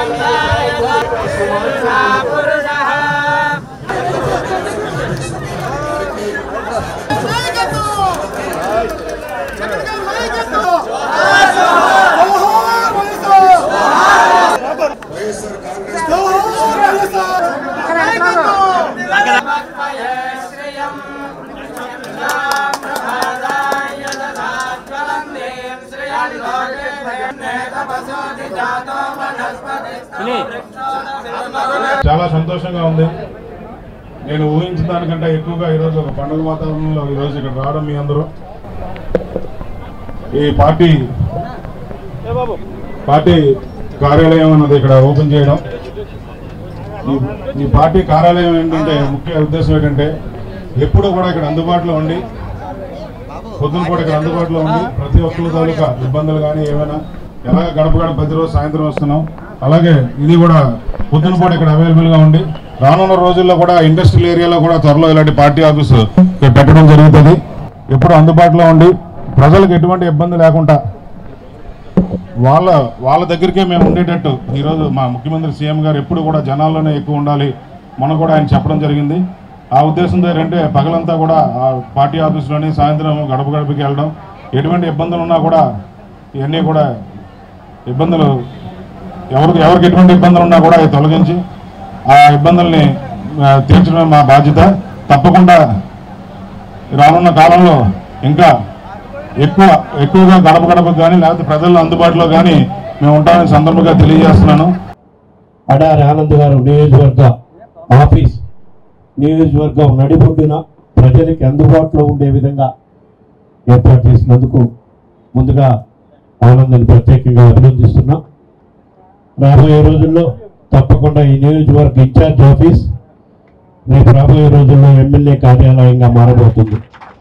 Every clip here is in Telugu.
చాలా సంతోషంగా ఉంది నేను ఊహించిన దానికంటే ఎక్కువగా ఈరోజు ఒక పండుగ వాతావరణంలో ఈరోజు ఇక్కడ రావడం మీ అందరూ ఈ పార్టీ పార్టీ కార్యాలయం అన్నది ఇక్కడ ఓపెన్ చేయడం ఈ- ఈ పార్టీ కార్యాలయం ఏంటంటే ముఖ్య ఉద్దేశం ఏంటంటే ఎప్పుడు కూడా ఇక్కడ అందుబాటులో ఉండి పొద్దున కూడా ఇక్కడ అందుబాటులో ఉండి ప్రతి ఒక్కరి తాలూకా ఇబ్బందులు కానీ ఏమైనా ఎలాగ గడప గడప ప్రతిరోజు సాయంత్రం వస్తున్నాం అలాగే ఇది కూడా పొద్దున పూట ఇక్కడ అవైలబుల్ గా ఉండి రానున్న రోజుల్లో కూడా ఇండస్ట్రియల్ ఏరియాలో కూడా త్వరలో ఇలాంటి పార్టీ ఆఫీసు ఇక్కడ పెట్టడం జరుగుతుంది ఎప్పుడు అందుబాటులో ఉండి ప్రజలకు ఎటువంటి ఇబ్బంది లేకుండా వాళ్ళ వాళ్ళ దగ్గరికే మేము ఉండేటట్టు ఈరోజు మా ముఖ్యమంత్రి సీఎం గారు ఎప్పుడు కూడా జనాల్లోనే ఎక్కువ ఉండాలి మొన్న కూడా ఆయన చెప్పడం జరిగింది ఆ ఉద్దేశంతో ఏంటంటే పగలంతా కూడా ఆ పార్టీ ఆఫీస్లోని సాయంత్రం గడప గడపకి వెళ్ళడం ఎటువంటి ఇబ్బందులు ఉన్నా కూడా ఇవన్నీ కూడా ఇబ్బందులు ఎవరికి ఎవరికి ఎటువంటి ఇబ్బందులు ఉన్నా కూడా అవి తొలగించి ఆ ఇబ్బందుల్ని ఆ, తీర్చడం మా బాధ్యత తప్పకుండా రానున్న కాలంలో ఇంకా ఎక్కువ ఎక్కువగా గడప గడపకు కానీ లేకపోతే ప్రజల్లో అందుబాటులో కానీ మేము ఉంటామని సందర్భంగా తెలియజేస్తున్నాను అడారి ఆనంద్ గారు నియోజకవర్గ ఆఫీస్ నియోజకవర్గం నడిబొడ్డున ప్రజలకి అందుబాటులో ఉండే విధంగా ఏర్పాటు చేసినందుకు ముందుగా ఆనందాన్ని ప్రత్యేకంగా అభినందిస్తున్నాం రాబోయే రోజుల్లో తప్పకుండా ఈ నియోజకవర్గ ఇన్ఛార్జ్ ఆఫీస్ రేపు రాబోయే రోజుల్లో ఎమ్మెల్యే కార్యాలయంగా మారబోతుంది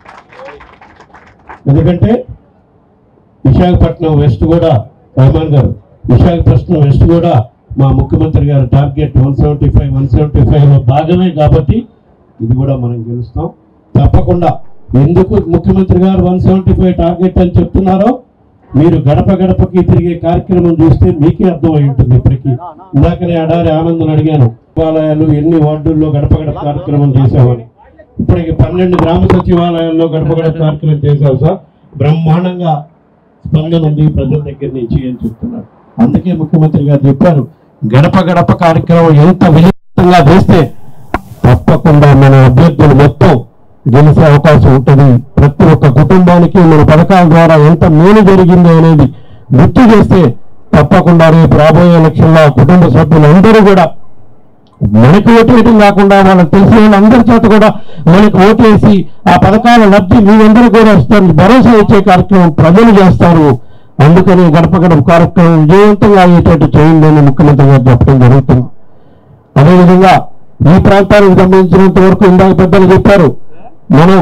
ఎందుకంటే విశాఖపట్నం వెస్ట్ కూడా రెహమాన్ గారు విశాఖపట్నం వెస్ట్ కూడా మా ముఖ్యమంత్రి గారు target one seventy five one seventy ఫైవ్లో భాగమే కాబట్టి ఇది కూడా మనం గెలుస్తాం తప్పకుండా ఎందుకు ముఖ్యమంత్రి గారు వన్ సెవెంటీ ఫైవ్ టార్గెట్ అని చెప్తున్నారో మీరు గడప గడపకి తిరిగే కార్యక్రమం చూస్తే మీకే అర్థమై ఉంటుంది ఇప్పటికీ ఇందాకనే అడారి ఆనందం అడిగాను సచివాలయాలు ఎన్ని వార్డుల్లో గడప గడప కార్యక్రమం చేసామని ఇప్పటికి పన్నెండు గ్రామ సచివాలయాల్లో గడప గడప కార్యక్రమం చేశావు సార్ బ్రహ్మాండంగా స్పందన ఉంది ప్రజల దగ్గర నుంచి అని చెప్తున్నారు అందుకే ముఖ్యమంత్రి గారు చెప్పారు గడప గడప కార్యక్రమం ఎంత విజయవంతంగా చేస్తే తప్పకుండా మన అభ్యర్థులు మొత్తం గెలిచే అవకాశం ఉంటుంది ప్రతి ఒక్క కుటుంబానికి మన పథకాల ద్వారా ఎంత మేలు జరిగిందో అనేది గుర్తు చేస్తే తప్పకుండా రేపు రాబోయే ఎలక్షన్లో ఆ కుటుంబ సభ్యులందరూ కూడా మనకు ఓటు వేయడం కాకుండా వాళ్ళకి తెలిసిన వాళ్ళందరి చేత కూడా మనకు ఓటు వేసి ఆ పథకాల లబ్ధి మీరందరూ కూడా వస్తారు భరోసా ఇచ్చే కార్యక్రమం ప్రజలు చేస్తారు అందుకని గడప గడప కార్యక్రమం విజయవంతంగా అయ్యేటట్టు చేయండి అని ముఖ్యమంత్రి గారు చెప్పడం జరుగుతుంది అదేవిధంగా ఈ ప్రాంతానికి సంబంధించినంత వరకు ఇందాక పెద్దలు చెప్పారు మనం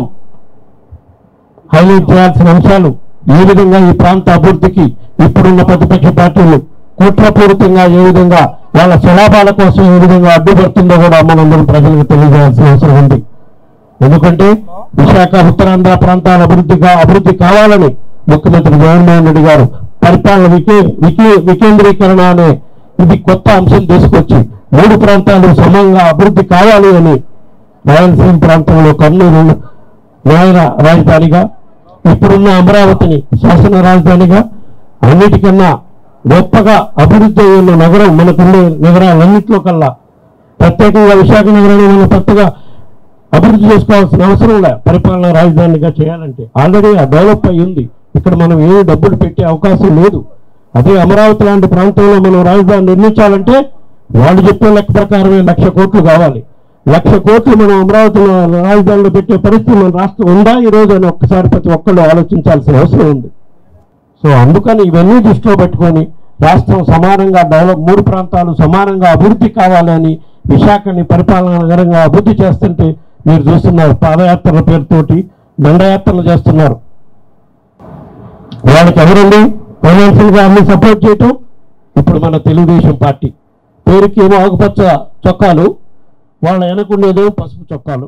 హైలైట్ చేయాల్సిన అంశాలు ఏ విధంగా ఈ ప్రాంత అభివృద్ధికి ఇప్పుడున్న ప్రతిపక్ష పార్టీలు కుట్రపూరితంగా ఏ విధంగా వాళ్ళ స్వలాభాల కోసం ఏ విధంగా అడ్డుపడుతుందో కూడా మనందరం ప్రజలకు తెలియజేయాల్సిన అవసరం ఉంది ఎందుకంటే విశాఖ ఉత్తరాంధ్ర ప్రాంతాల అభివృద్ధిగా అభివృద్ధి కావాలని ముఖ్యమంత్రి జగన్మోహన్ రెడ్డి గారు పరిపాలన వికే వికే వికేంద్రీకరణ అనే ఇది కొత్త అంశం తీసుకొచ్చి మూడు ప్రాంతాలు సమంగా అభివృద్ధి కావాలి అని రాయలసీమ ప్రాంతంలో కర్నూలు న్యాయ రాజధానిగా ఇప్పుడున్న అమరావతిని శాసన రాజధానిగా అన్నిటికన్నా గొప్పగా అభివృద్ధి అయిన నగరం మనకుండే నగరాలన్నింటిలో కల్లా ప్రత్యేకంగా విశాఖ నగరాన్ని మనం కొత్తగా అభివృద్ధి చేసుకోవాల్సిన అవసరం లే పరిపాలనా రాజధానిగా చేయాలంటే ఆల్రెడీ ఆ డెవలప్ అయి ఉంది ఇక్కడ మనం ఏ డబ్బులు పెట్టే అవకాశం లేదు అదే అమరావతి లాంటి ప్రాంతంలో మనం రాజధాని నిర్మించాలంటే వాళ్ళు చెప్పే లెక్క ప్రకారమే లక్ష కోట్లు కావాలి లక్ష కోట్లు మనం అమరావతిలో రాజధానిలో పెట్టే పరిస్థితి మన రాష్ట్రం ఉందా ఈ రోజు అని ఒక్కసారి ప్రతి ఒక్కళ్ళు ఆలోచించాల్సిన అవసరం ఉంది సో అందుకని ఇవన్నీ దృష్టిలో పెట్టుకొని రాష్ట్రం సమానంగా డెవలప్ మూడు ప్రాంతాలు సమానంగా అభివృద్ధి కావాలని విశాఖని పరిపాలనా నగరంగా అభివృద్ధి చేస్తుంటే మీరు చూస్తున్నారు పాదయాత్రల పేరుతోటి దండయాత్రలు చేస్తున్నారు వాళ్ళకి ఎవరండి ఫైనాన్షియల్ గా అన్ని సపోర్ట్ చేయటం ఇప్పుడు మన తెలుగుదేశం పార్టీ పేరుకి ఏమో ఆకుపచ్చ చొక్కాలు వాళ్ళ వెనకుండేదేమో పసుపు చొక్కాలు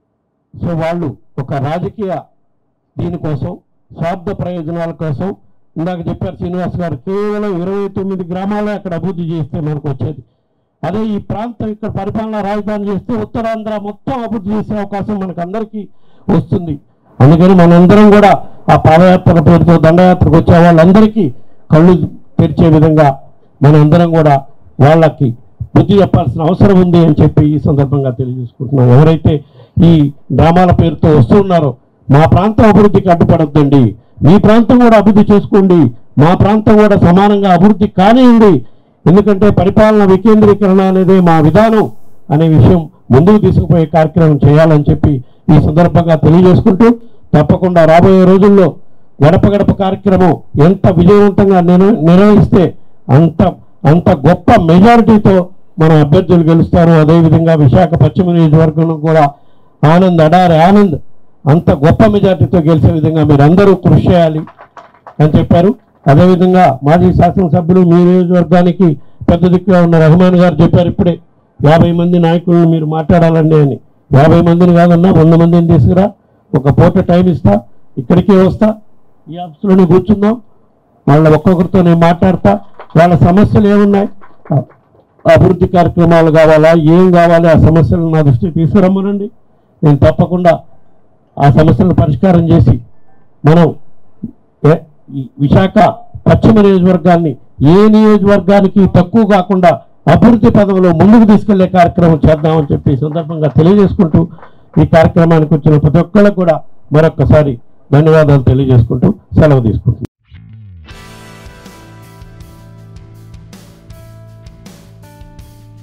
సో వాళ్ళు ఒక రాజకీయ దీనికోసం స్వార్థ ప్రయోజనాల కోసం ఇందాక చెప్పారు శ్రీనివాస్ గారు కేవలం ఇరవై తొమ్మిది గ్రామాలే అక్కడ అభివృద్ధి చేస్తే మనకు వచ్చేది అదే ఈ ప్రాంతం ఇక్కడ పరిపాలన రాజధాని చేస్తే ఉత్తరాంధ్ర మొత్తం అభివృద్ధి చేసే అవకాశం మనకు అందరికీ వస్తుంది అందుకని మనందరం కూడా ఆ పాదయాత్ర పేరుతో దండయాత్రకు వచ్చే వాళ్ళందరికీ కళ్ళు తెరిచే విధంగా మనందరం కూడా వాళ్ళకి బుద్ధి చెప్పాల్సిన అవసరం ఉంది అని చెప్పి ఈ సందర్భంగా తెలియజేసుకుంటున్నాం ఎవరైతే ఈ గ్రామాల పేరుతో వస్తున్నారో మా ప్రాంతం అభివృద్ధికి అడ్డుపడొద్దండి మీ ప్రాంతం కూడా అభివృద్ధి చేసుకోండి మా ప్రాంతం కూడా సమానంగా అభివృద్ధి కానివ్వండి ఎందుకంటే పరిపాలన వికేంద్రీకరణ అనేది మా విధానం అనే విషయం ముందుకు తీసుకుపోయే కార్యక్రమం చేయాలని చెప్పి ఈ సందర్భంగా తెలియజేసుకుంటూ తప్పకుండా రాబోయే రోజుల్లో గడప గడప కార్యక్రమం ఎంత విజయవంతంగా నిర్వ- నిర్వహిస్తే అంత అంత గొప్ప మెజారిటీతో మన అభ్యర్థులు గెలుస్తారు అదేవిధంగా విశాఖ పశ్చిమ నియోజకవర్గంలో కూడా ఆనంద్ అడారి ఆనంద్ అంత గొప్ప మెజారిటీతో గెలిచే విధంగా మీరు అందరూ కృషి చేయాలి అని చెప్పారు అదేవిధంగా మాజీ శాసనసభ్యులు మీ నియోజకవర్గానికి పెద్ద దిక్కుగా ఉన్న రహమాన్ గారు చెప్పారు ఇప్పుడే యాభై మంది నాయకులను మీరు మాట్లాడాలండి అని యాభై మందిని కాదన్నా వంద మందిని తీసుకురా ఒక పూట టైం ఇస్తా ఇక్కడికే వస్తా ఈ ఆఫీసులోనే కూర్చుందాం వాళ్ళ ఒక్కొక్కరితో నేను మాట్లాడతా వాళ్ళ సమస్యలు ఏమున్నాయి ఆ- అభివృద్ధి కార్యక్రమాలు కావాలా ఏం కావాలి ఆ సమస్యలను నా దృష్టికి తీసుకురమ్మనండి నేను తప్పకుండా ఆ సమస్యలను పరిష్కారం చేసి మనం ఏ- ఈ విశాఖ పశ్చిమ నియోజకవర్గాన్ని ఏ నియోజకవర్గానికి తక్కువ కాకుండా అభివృద్ధి పదంలో ముందుకు తీసుకెళ్లే కార్యక్రమం చేద్దామని చెప్పి ఈ సందర్భంగా తెలియజేసుకుంటూ ఈ కార్యక్రమానికి వచ్చిన ప్రతి ఒక్కళ్ళకు కూడా మరొక్కసారి ధన్యవాదాలు తెలియజేసుకుంటూ సెలవు తీసుకుంటున్నాను